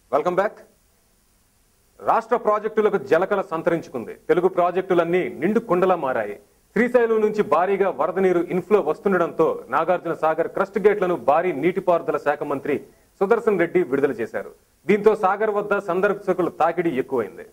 welcome back రాష్ట్ర ప్రాజెక్టులకు జలకల సంతరించుకుంది తెలుగు ప్రాజెక్టులన్నీ నిండు కుండలా మారాయి శ్రీశైలం నుంచి భారీగా వరద నీరు ఇన్ఫ్లో వస్తుండటంతో నాగార్జున సాగర్ క్రస్ట్ గేట్లను భారీ నీటిపారుదల శాఖ మంత్రి సుదర్శన్ రెడ్డి విడుదల చేశారు దీంతో సాగర్ వద్ద సందర్శకుల తాకిడి ఎక్కువైంది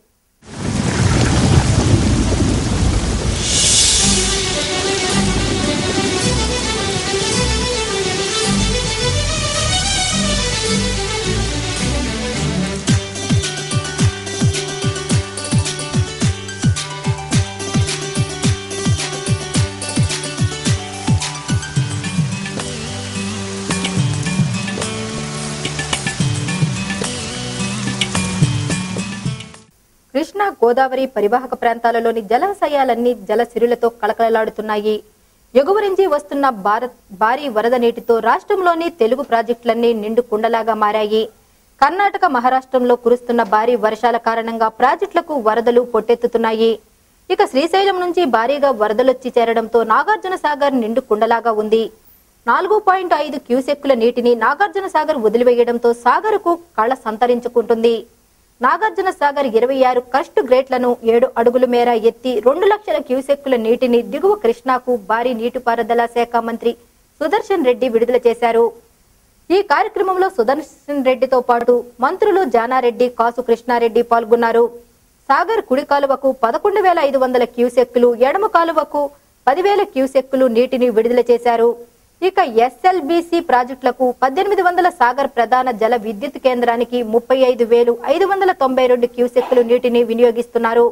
కృష్ణా గోదావరి పరివాహక ప్రాంతాలలోని జలాశయాలన్నీ జలసిరులతో కళకళలాడుతున్నాయి ఎగువ నుంచి వస్తున్న భారత్ భారీ వరద నీటితో రాష్ట్రంలోని తెలుగు ప్రాజెక్టులన్నీ నిండు కుండలాగా మారాయి కర్ణాటక మహారాష్ట్రంలో కురుస్తున్న భారీ వర్షాల కారణంగా ప్రాజెక్టులకు వరదలు పొట్టెత్తుతున్నాయి ఇక శ్రీశైలం నుంచి భారీగా వరదలొచ్చి చేరడంతో నాగార్జున సాగర్ నిండు కుండలాగా ఉంది నాలుగు పాయింట్ ఐదు క్యూసెక్కుల నీటిని నాగార్జున సాగర్ వదిలివేయడంతో సాగర్కు కళ సంతరించుకుంటుంది నాగార్జున సాగర్ ఇరవై ఆరు కస్ట్ గ్రేట్లను ఏడు అడుగుల మేర ఎత్తి రెండు లక్షల క్యూసెక్కుల నీటిని దిగువ కృష్ణాకు భారీ నీటిపారుదల శాఖ మంత్రి సుదర్శన్ రెడ్డి విడుదల చేశారు ఈ కార్యక్రమంలో సుదర్శన్ రెడ్డితో పాటు మంత్రులు జానారెడ్డి కాసు కృష్ణారెడ్డి పాల్గొన్నారు సాగర్ కుడి కాలువకు పదకొండు వేల ఐదు వందల క్యూసెక్కులు ఎడమ కాలువకు పదివేల క్యూసెక్కులు నీటిని విడుదల చేశారు ఇక ఎస్ఎల్బిసి ప్రాజెక్టులకు పద్దెనిమిది వందల సాగర్ ప్రధాన జల విద్యుత్ కేంద్రానికి ముప్పై ఐదు వేలు ఐదు వందల తొంభై రెండు క్యూసెక్కులు నీటిని వినియోగిస్తున్నారు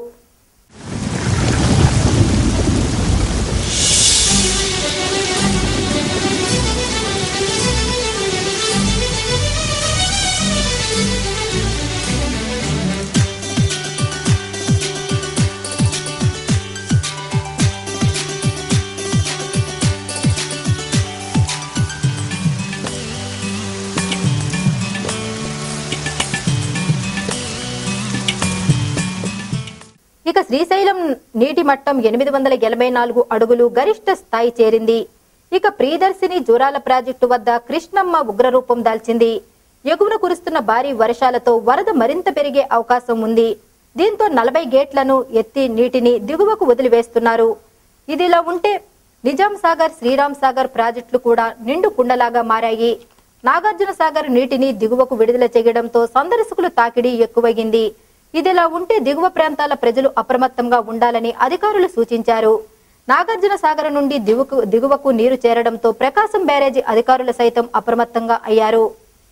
ఇక శ్రీశైలం నీటి మట్టం ఎనిమిది వందల ఎనభై నాలుగు అడుగులు గరిష్ట స్థాయి చేరింది ఇక ప్రియదర్శిని జూరాల ప్రాజెక్టు వద్ద కృష్ణమ్మ ఉగ్రరూపం దాల్చింది ఎగువన కురుస్తున్న భారీ వర్షాలతో వరద మరింత పెరిగే అవకాశం ఉంది దీంతో నలభై గేట్లను ఎత్తి నీటిని దిగువకు వదిలివేస్తున్నారు ఇదిలా ఉంటే నిజాం సాగర్ శ్రీరామ్ సాగర్ ప్రాజెక్టులు కూడా నిండు కుండలాగా మారాయి నాగార్జున సాగర్ నీటిని దిగువకు విడుదల చేయడంతో సందర్శకులు తాకిడి ఎక్కువగింది ఇదిలా ఉంటే దిగువ ప్రాంతాల ప్రజలు అప్రమత్తంగా ఉండాలని అధికారులు సూచించారు నాగార్జున సాగర్ నుండి దిగువకు దిగువకు నీరు చేరడంతో ప్రకాశం బ్యారేజీ అధికారులు సైతం అప్రమత్తంగా అయ్యారు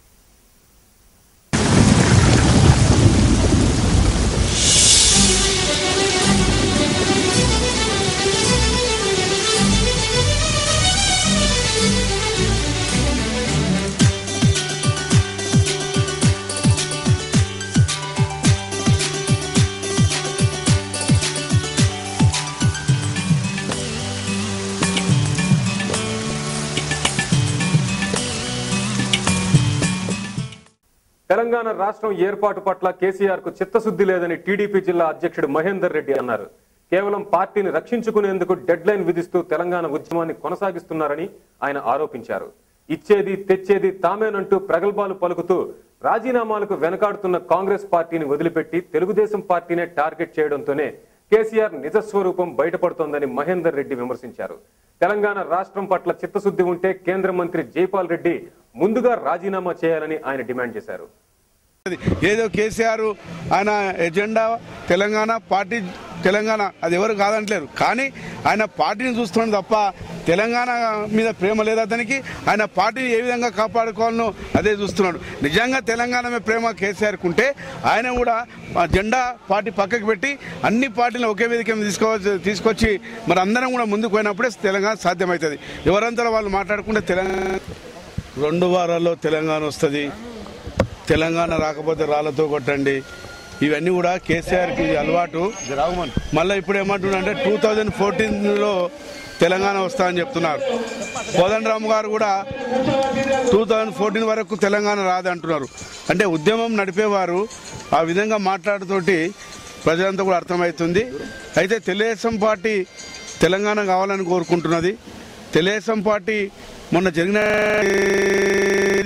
తెలంగాణ రాష్ట్రం ఏర్పాటు పట్ల కేసీఆర్ కు చిత్తశుద్ధి లేదని టీడీపీ జిల్లా అధ్యక్షుడు మహేందర్ రెడ్డి అన్నారు కేవలం పార్టీని రక్షించుకునేందుకు డెడ్ లైన్ విధిస్తూ తెలంగాణ ఉద్యమాన్ని కొనసాగిస్తున్నారని ఆయన ఆరోపించారు ఇచ్చేది తెచ్చేది తామేనంటూ ప్రగల్భాలు పలుకుతూ రాజీనామాలకు వెనకాడుతున్న కాంగ్రెస్ పార్టీని వదిలిపెట్టి తెలుగుదేశం పార్టీనే టార్గెట్ చేయడంతోనే కేసీఆర్ నిజస్వరూపం బయటపడుతోందని మహేందర్ రెడ్డి విమర్శించారు తెలంగాణ రాష్ట్రం పట్ల చిత్తశుద్ధి ఉంటే కేంద్ర మంత్రి జైపాల్ రెడ్డి ముందుగా రాజీనామా చేయాలని ఆయన డిమాండ్ చేశారు ఏదో కేసీఆర్ ఆయన ఎజెండా తెలంగాణ పార్టీ తెలంగాణ అది ఎవరు కాదంటలేరు కానీ ఆయన పార్టీని చూస్తున్నాడు తప్ప తెలంగాణ మీద ప్రేమ లేదు అతనికి ఆయన పార్టీని ఏ విధంగా కాపాడుకోవాలనో అదే చూస్తున్నాడు నిజంగా తెలంగాణ మీద ప్రేమ కేసీఆర్కి ఉంటే ఆయన కూడా ఆ జెండా పార్టీ పక్కకు పెట్టి అన్ని పార్టీలను ఒకే వేదిక మీద తీసుకోవచ్చు తీసుకొచ్చి మరి అందరం కూడా ముందుకు పోయినప్పుడే తెలంగాణ సాధ్యమవుతుంది ఎవరంతా వాళ్ళు మాట్లాడుకుంటే తెలంగాణ రెండు వారాల్లో తెలంగాణ వస్తుంది తెలంగాణ రాకపోతే రాళ్లతో కొట్టండి ఇవన్నీ కూడా కేసీఆర్కి అలవాటు మళ్ళీ ఇప్పుడు ఏమంటున్నారంటే టూ థౌజండ్ ఫోర్టీన్లో తెలంగాణ వస్తా అని చెప్తున్నారు కోదండరామ్ గారు కూడా టూ థౌజండ్ ఫోర్టీన్ వరకు తెలంగాణ రాదంటున్నారు అంటే ఉద్యమం నడిపేవారు ఆ విధంగా మాట్లాడుతోటి ప్రజలంతా కూడా అర్థమవుతుంది అయితే తెలుగుదేశం పార్టీ తెలంగాణ కావాలని కోరుకుంటున్నది తెలుగుదేశం పార్టీ మొన్న జరిగిన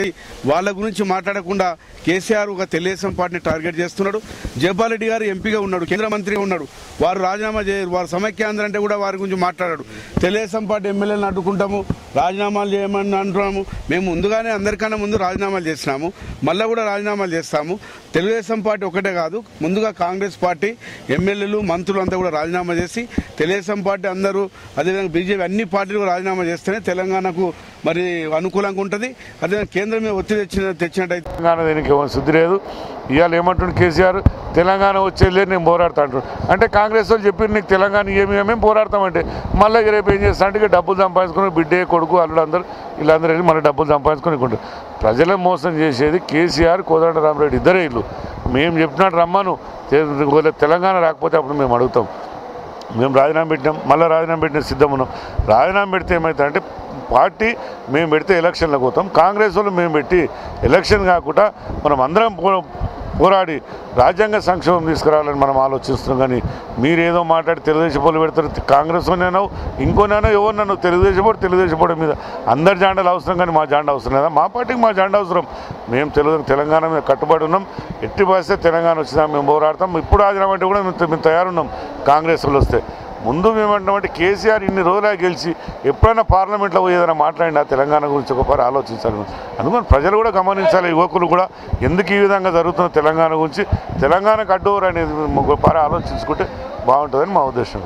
వాళ్ళ గురించి మాట్లాడకుండా కేసీఆర్ ఒక తెలుగుదేశం పార్టీని టార్గెట్ చేస్తున్నాడు జయపాల్ రెడ్డి గారు ఎంపీగా ఉన్నాడు కేంద్ర మంత్రిగా ఉన్నాడు వారు రాజీనామా చేయరు వారు సమైక్యాంధ్ర అంటే కూడా వారి గురించి మాట్లాడాడు తెలుగుదేశం పార్టీ ఎమ్మెల్యేలను అడ్డుకుంటాము రాజీనామాలు చేయమని అంటున్నాము మేము ముందుగానే అందరికన్నా ముందు రాజీనామాలు చేసినాము మళ్ళీ కూడా రాజీనామాలు చేస్తాము తెలుగుదేశం పార్టీ ఒకటే కాదు ముందుగా కాంగ్రెస్ పార్టీ ఎమ్మెల్యేలు మంత్రులు అంతా కూడా రాజీనామా చేసి తెలుగుదేశం పార్టీ అందరూ అదేవిధంగా బీజేపీ అన్ని పార్టీలు రాజీనామా చేస్తేనే తెలంగాణకు మరి అనుకూలంగా ఉంటుంది అదేవిధంగా కేంద్రం మీద ఒత్తిడి తెచ్చిన తెచ్చినట్టయితే తెలంగాణ దీనికి ఏమో శుద్ధి లేదు ఇవాళ ఏమంటుండు కేసీఆర్ తెలంగాణ వచ్చేది లేదు నేను పోరాడతా అంటుండు అంటే కాంగ్రెస్ వాళ్ళు చెప్పి నీకు తెలంగాణ ఏమి మేము పోరాడతామంటే మళ్ళీ రేపు ఏం చేస్తా అంటే ఇక డబ్బులు సంపాదించుకుని బిడ్డే కొడుకు అల్లుడు అందరూ వీళ్ళందరూ వెళ్ళి మళ్ళీ డబ్బులు సంపాదించుకొని కొంటారు ప్రజలను మోసం చేసేది కేసీఆర్ కోదండరామరెడ్డి ఇద్దరే ఇల్లు మేము చెప్పినట్టు రమ్మను తె- ఒకవేళ తెలంగాణ రాకపోతే అప్పుడు మేము అడుగుతాం మేము రాజీనామా పెట్టినాం మళ్ళీ రాజీనామా పెట్టిన సిద్ధం ఉన్నాం రాజీనామా పెడితే ఏమవుతుంది అంటే పార్టీ మేము పెడితే ఎలక్షన్లకు పోతాం కాంగ్రెస్ వాళ్ళు మేము పెట్టి ఎలక్షన్ కాకుండా మనం అందరం పో- పోరాడి రాజ్యాంగ సంక్షేమం తీసుకురావాలని మనం ఆలోచిస్తున్నాం కానీ మీరేదో మాట్లాడి తెలుగుదేశం వాళ్ళు పెడతారు కాంగ్రెస్ నేనో ఇంకోనైనా ఎవరినన్నా తెలుగుదేశం పోడు తెలుగుదేశం పోవడం మీద అందరి జాండాలు అవసరం కానీ మా జాండా అవసరం లేదా మా పార్టీకి మా జాండా అవసరం మేము తెలుగు తెలంగాణ మీద కట్టుబడి ఉన్నాం ఎట్టి పరిస్థితి తెలంగాణ వచ్చినా మేము పోరాడతాం ఇప్పుడు రాజీనామా అంటే కూడా మేము మేము తయారున్నాం కాంగ్రెస్ వాళ్ళు వస్తే ముందు మేమంటామంటే కేసీఆర్ ఇన్ని రోజులా గెలిచి ఎప్పుడైనా పార్లమెంట్లో పోయి ఏదైనా మాట్లాడినా తెలంగాణ గురించి ఒకసారి ఆలోచించాలి అందుకని ప్రజలు కూడా గమనించాలి యువకులు కూడా ఎందుకు ఈ విధంగా జరుగుతున్న తెలంగాణ గురించి తెలంగాణకు అడ్డోరు అనేది ఒకసారి ఆలోచించుకుంటే బాగుంటుందని మా ఉద్దేశం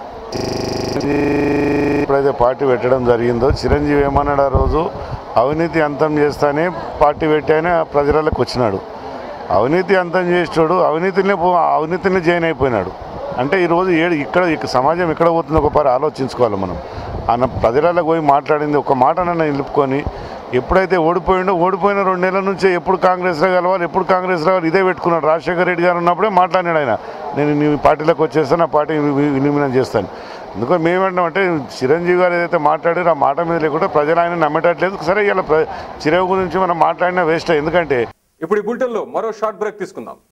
ఎప్పుడైతే పార్టీ పెట్టడం జరిగిందో చిరంజీవి ఏమన్నాడు ఆ రోజు అవినీతి అంతం చేస్తానే పార్టీ పెట్టానే ప్రజలకు వచ్చినాడు అవినీతి అంతం చేసేటోడు అవినీతిని అవినీతిని జాయిన్ అయిపోయినాడు అంటే ఈరోజు ఏడు ఇక్కడ ఇక సమాజం ఎక్కడ పోతుందో ఒకసారి ఆలోచించుకోవాలి మనం ఆయన ప్రజలకు పోయి మాట్లాడింది ఒక మాట నన్ను నిలుపుకొని ఎప్పుడైతే ఓడిపోయిండో ఓడిపోయిన రెండు నెలల నుంచే ఎప్పుడు కాంగ్రెస్లో కలవాలి ఎప్పుడు కాంగ్రెస్ రావాలి ఇదే పెట్టుకున్నాడు రాజశేఖర రెడ్డి గారు ఉన్నప్పుడే మాట్లాడినాడు ఆయన నేను నీ పార్టీలోకి వచ్చేస్తాను నా పార్టీ విలీనం చేస్తాను ఎందుకంటే మేమేంటామంటే చిరంజీవి గారు ఏదైతే మాట్లాడారో ఆ మాట మీద లేకుండా ప్రజలు ఆయన నమ్మేటట్లేదు సరే ఇలా చిరంజీవి గురించి మనం మాట్లాడినా వేస్ట్ ఎందుకంటే ఇప్పుడు ఈ బులెటిన్లో మరో షార్ట్ బ్రేక్ తీసుకుందాం